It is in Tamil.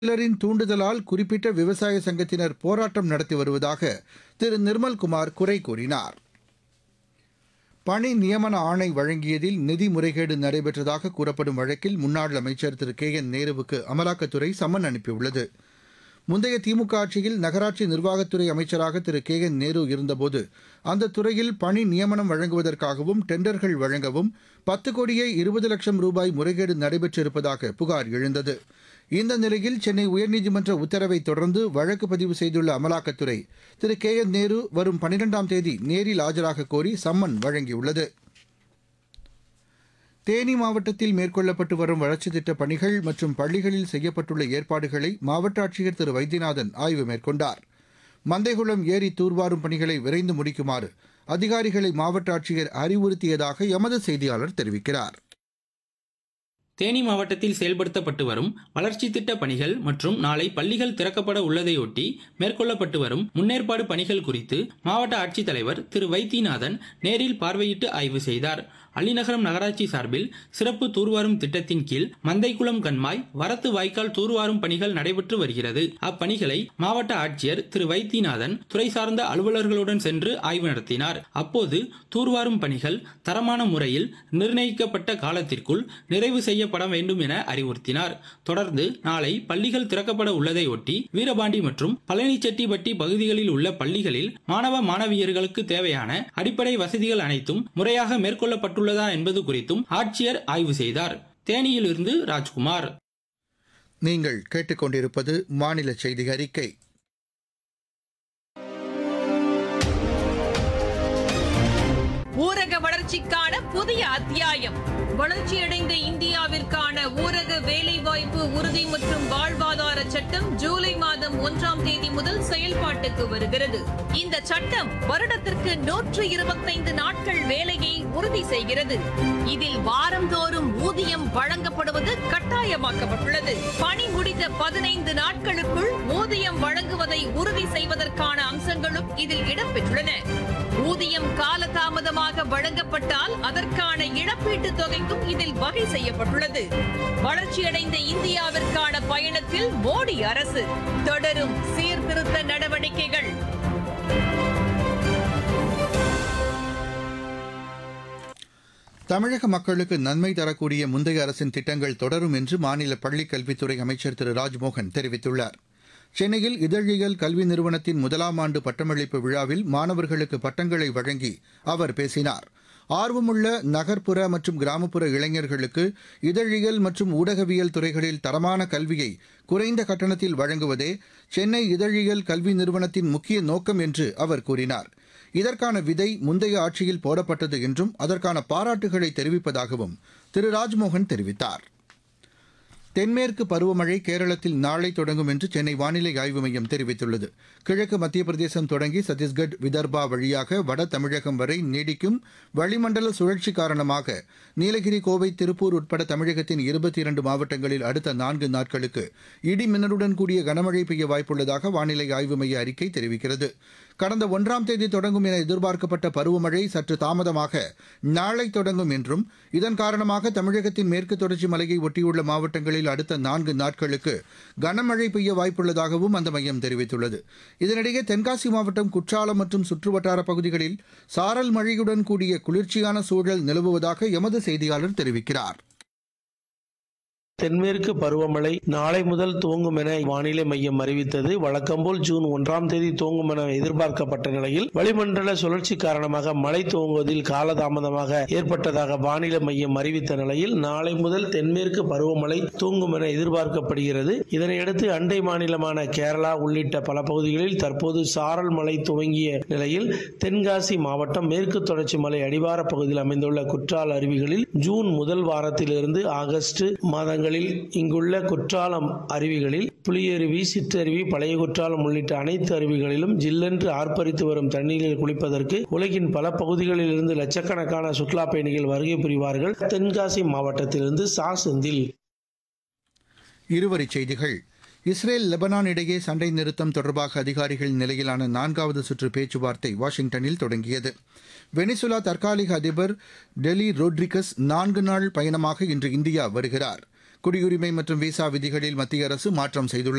சிலரின் தூண்டுதலால் குறிப்பிட்ட விவசாய சங்கத்தினர் போராட்டம் நடத்தி வருவதாக திரு நிர்மல்குமார் குறை கூறினார் பணி நியமன ஆணை வழங்கியதில் நிதி முறைகேடு நடைபெற்றதாக கூறப்படும் வழக்கில் முன்னாள் அமைச்சர் திரு கே என் நேருவுக்கு அமலாக்கத்துறை சம்மன் அனுப்பியுள்ளது முந்தைய திமுக ஆட்சியில் நகராட்சி நிர்வாகத்துறை அமைச்சராக திரு கே என் நேரு இருந்தபோது அந்த துறையில் பணி நியமனம் வழங்குவதற்காகவும் டெண்டர்கள் வழங்கவும் பத்து கோடியே இருபது லட்சம் ரூபாய் முறைகேடு நடைபெற்றிருப்பதாக புகார் எழுந்தது இந்த நிலையில் சென்னை உயர்நீதிமன்ற உத்தரவை தொடர்ந்து வழக்கு பதிவு செய்துள்ள அமலாக்கத்துறை திரு கே என் நேரு வரும் பனிரெண்டாம் தேதி நேரில் ஆஜராக கோரி சம்மன் வழங்கியுள்ளது தேனி மாவட்டத்தில் மேற்கொள்ளப்பட்டு வரும் வளர்ச்சித் திட்டப் பணிகள் மற்றும் பள்ளிகளில் செய்யப்பட்டுள்ள ஏற்பாடுகளை மாவட்ட ஆட்சியர் திரு வைத்தியநாதன் ஆய்வு மேற்கொண்டார் மந்தைகுளம் ஏரி தூர்வாரும் பணிகளை விரைந்து முடிக்குமாறு அதிகாரிகளை மாவட்ட ஆட்சியர் அறிவுறுத்தியதாக எமது செய்தியாளர் தெரிவிக்கிறார் தேனி மாவட்டத்தில் செயல்படுத்தப்பட்டு வரும் வளர்ச்சி திட்ட பணிகள் மற்றும் நாளை பள்ளிகள் திறக்கப்பட உள்ளதையொட்டி மேற்கொள்ளப்பட்டு வரும் முன்னேற்பாடு பணிகள் குறித்து மாவட்ட ஆட்சித்தலைவர் திரு வைத்தியநாதன் நேரில் பார்வையிட்டு ஆய்வு செய்தார் அள்ளிநகரம் நகராட்சி சார்பில் சிறப்பு தூர்வாரும் திட்டத்தின் கீழ் மந்தைக்குளம் கண்மாய் வரத்து வாய்க்கால் தூர்வாரும் பணிகள் நடைபெற்று வருகிறது அப்பணிகளை மாவட்ட ஆட்சியர் திரு வைத்தியநாதன் துறை சார்ந்த அலுவலர்களுடன் சென்று ஆய்வு நடத்தினார் அப்போது தூர்வாரும் பணிகள் தரமான முறையில் நிர்ணயிக்கப்பட்ட காலத்திற்குள் நிறைவு செய்யப்பட வேண்டும் என அறிவுறுத்தினார் தொடர்ந்து நாளை பள்ளிகள் திறக்கப்பட உள்ளதை ஒட்டி வீரபாண்டி மற்றும் பழனிச்செட்டிப்பட்டி பகுதிகளில் உள்ள பள்ளிகளில் மாணவ மாணவியர்களுக்கு தேவையான அடிப்படை வசதிகள் அனைத்தும் முறையாக மேற்கொள்ளப்பட்டுள்ளதா என்பது குறித்தும் ஆட்சியர் ஆய்வு செய்தார் தேனியிலிருந்து ராஜ்குமார் நீங்கள் கேட்டுக்கொண்டிருப்பது மாநில செய்தி அறிக்கை ஊரக வளர்ச்சிக்கான புதிய அத்தியாயம் வளர்ச்சியடைந்த இந்தியாவிற்கான ஊரக வேலைவாய்ப்பு உறுதி மற்றும் வாழ்வாதார சட்டம் ஜூலை மாதம் ஒன்றாம் தேதி முதல் செயல்பாட்டுக்கு வருகிறது இந்த சட்டம் வருடத்திற்கு நூற்று இருபத்தைந்து நாட்கள் வேலையை உறுதி செய்கிறது இதில் வாரந்தோறும் ஊதியம் வழங்கப்படுவது கட்டாயமாக்கப்பட்டுள்ளது பணி முடிந்த பதினைந்து நாட்களுக்குள் ஊதியம் வழங்குவதை உறுதி செய்வதற்கான அம்சங்களும் இதில் இடம்பெற்றுள்ளன ஊதியம் காலதாமதமாக வழங்கப்பட்டால் அதற்கான இழப்பீட்டுத் தொகைக்கும் இதில் வகை செய்யப்பட்டுள்ளது வளர்ச்சியடைந்த இந்தியாவிற்கான பயணத்தில் மோடி அரசு தொடரும் சீர்திருத்த நடவடிக்கைகள் தமிழக மக்களுக்கு நன்மை தரக்கூடிய முந்தைய அரசின் திட்டங்கள் தொடரும் என்று மாநில பள்ளிக் கல்வித்துறை அமைச்சர் திரு ராஜ்மோகன் தெரிவித்துள்ளார் சென்னையில் இதழியல் கல்வி நிறுவனத்தின் முதலாம் ஆண்டு பட்டமளிப்பு விழாவில் மாணவர்களுக்கு பட்டங்களை வழங்கி அவர் பேசினார் ஆர்வமுள்ள நகர்ப்புற மற்றும் கிராமப்புற இளைஞர்களுக்கு இதழியல் மற்றும் ஊடகவியல் துறைகளில் தரமான கல்வியை குறைந்த கட்டணத்தில் வழங்குவதே சென்னை இதழியல் கல்வி நிறுவனத்தின் முக்கிய நோக்கம் என்று அவர் கூறினார் இதற்கான விதை முந்தைய ஆட்சியில் போடப்பட்டது என்றும் அதற்கான பாராட்டுகளை தெரிவிப்பதாகவும் திரு ராஜ்மோகன் தெரிவித்தார் தென்மேற்கு பருவமழை கேரளத்தில் நாளை தொடங்கும் என்று சென்னை வானிலை ஆய்வு மையம் தெரிவித்துள்ளது கிழக்கு மத்திய பிரதேசம் தொடங்கி சத்தீஸ்கட் விதர்பா வழியாக வட தமிழகம் வரை நீடிக்கும் வளிமண்டல சுழற்சி காரணமாக நீலகிரி கோவை திருப்பூர் உட்பட தமிழகத்தின் இருபத்தி இரண்டு மாவட்டங்களில் அடுத்த நான்கு நாட்களுக்கு இடி மின்னலுடன் கூடிய கனமழை பெய்ய வாய்ப்புள்ளதாக வானிலை ஆய்வு மைய அறிக்கை தெரிவிக்கிறது கடந்த ஒன்றாம் தேதி தொடங்கும் என எதிர்பார்க்கப்பட்ட பருவமழை சற்று தாமதமாக நாளை தொடங்கும் என்றும் இதன் காரணமாக தமிழகத்தின் மேற்கு தொடர்ச்சி மலையை ஒட்டியுள்ள மாவட்டங்களில் அடுத்த நான்கு நாட்களுக்கு கனமழை பெய்ய வாய்ப்புள்ளதாகவும் அந்த மையம் தெரிவித்துள்ளது இதனிடையே தென்காசி மாவட்டம் குற்றாலம் மற்றும் சுற்றுவட்டார பகுதிகளில் சாரல் மழையுடன் கூடிய குளிர்ச்சியான சூழல் நிலவுவதாக எமது செய்தியாளர் தெரிவிக்கிறார் தென்மேற்கு பருவமழை நாளை முதல் துவங்கும் என வானிலை மையம் அறிவித்தது வழக்கம்போல் ஜூன் ஒன்றாம் தேதி துவங்கும் என எதிர்பார்க்கப்பட்ட நிலையில் வளிமண்டல சுழற்சி காரணமாக மழை துவங்குவதில் காலதாமதமாக ஏற்பட்டதாக வானிலை மையம் அறிவித்த நிலையில் நாளை முதல் தென்மேற்கு பருவமழை தூங்கும் என எதிர்பார்க்கப்படுகிறது இதனையடுத்து அண்டை மாநிலமான கேரளா உள்ளிட்ட பல பகுதிகளில் தற்போது சாரல் மழை துவங்கிய நிலையில் தென்காசி மாவட்டம் மேற்கு தொடர்ச்சி மலை அடிவார பகுதியில் அமைந்துள்ள குற்றால அருவிகளில் ஜூன் முதல் வாரத்திலிருந்து ஆகஸ்ட் மாதங்களில் இங்குள்ள குற்றாலம் அருவிகளில் புலியருவி சிற்றருவி பழைய குற்றாலம் உள்ளிட்ட அனைத்து அருவிகளிலும் ஜில்லென்று ஆர்ப்பரித்து வரும் தண்ணீரில் குளிப்பதற்கு உலகின் பல பகுதிகளில் இருந்து லட்சக்கணக்கான சுற்றுலா பயணிகள் வருகை புரிவார்கள் தென்காசி மாவட்டத்திலிருந்து சா செந்தில் இருவரிச் செய்திகள் இஸ்ரேல் லெபனான் இடையே சண்டை நிறுத்தம் தொடர்பாக அதிகாரிகள் நிலையிலான நான்காவது சுற்று பேச்சுவார்த்தை வாஷிங்டனில் தொடங்கியது வெனிசுலா தற்காலிக அதிபர் டெலி ரோட்ரிகஸ் நான்கு நாள் பயணமாக இன்று இந்தியா வருகிறார் குடியுரிமை மற்றும் விசா விதிகளில் மத்திய அரசு மாற்றம் செய்துள்ளது